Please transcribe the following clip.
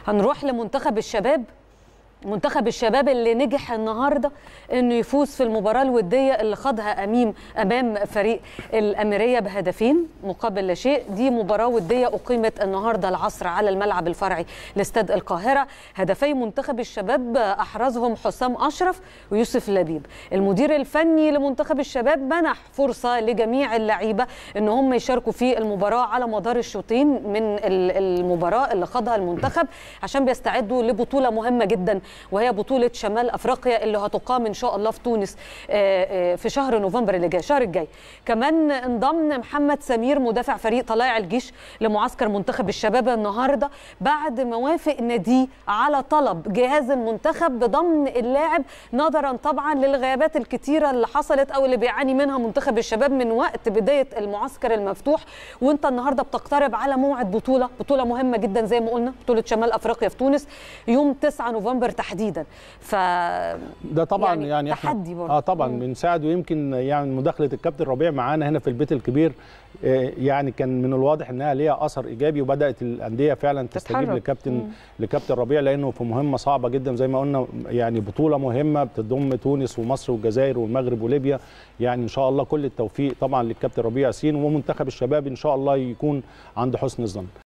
هنروح لمنتخب الشباب منتخب الشباب اللي نجح النهارده انه يفوز في المباراه الوديه اللي خاضها اميم امام فريق الاميريه بهدفين مقابل لا شيء دي مباراه وديه اقيمت النهارده العصر على الملعب الفرعي لاستاد القاهره هدفي منتخب الشباب احرزهم حسام اشرف ويوسف لبيب المدير الفني لمنتخب الشباب منح فرصه لجميع اللعيبه ان هم يشاركوا في المباراه على مدار الشوطين من المباراه اللي خاضها المنتخب عشان بيستعدوا لبطوله مهمه جدا وهي بطوله شمال افريقيا اللي هتقام ان شاء الله في تونس في شهر نوفمبر اللي جاي الشهر الجاي كمان انضم محمد سمير مدافع فريق طلائع الجيش لمعسكر منتخب الشباب النهارده بعد ما وافق ناديه على طلب جهاز المنتخب بضم اللاعب نظرا طبعا للغيابات الكتيره اللي حصلت او اللي بيعاني منها منتخب الشباب من وقت بدايه المعسكر المفتوح وانت النهارده بتقترب على موعد بطوله بطوله مهمه جدا زي ما قلنا بطوله شمال افريقيا في تونس يوم 9 نوفمبر تحديدا ف ده طبعا يعني, يعني تحدي برضه اه طبعا بنساعد ويمكن يعني مداخله الكابتن ربيع معانا هنا في البيت الكبير يعني كان من الواضح انها ليها اثر ايجابي وبدات الانديه فعلا تستجيب لكابتن لكابتن ربيع لانه في مهمه صعبه جدا زي ما قلنا يعني بطوله مهمه بتضم تونس ومصر والجزائر والمغرب وليبيا يعني ان شاء الله كل التوفيق طبعا للكابتن ربيع ياسين ومنتخب الشباب ان شاء الله يكون عند حسن الظن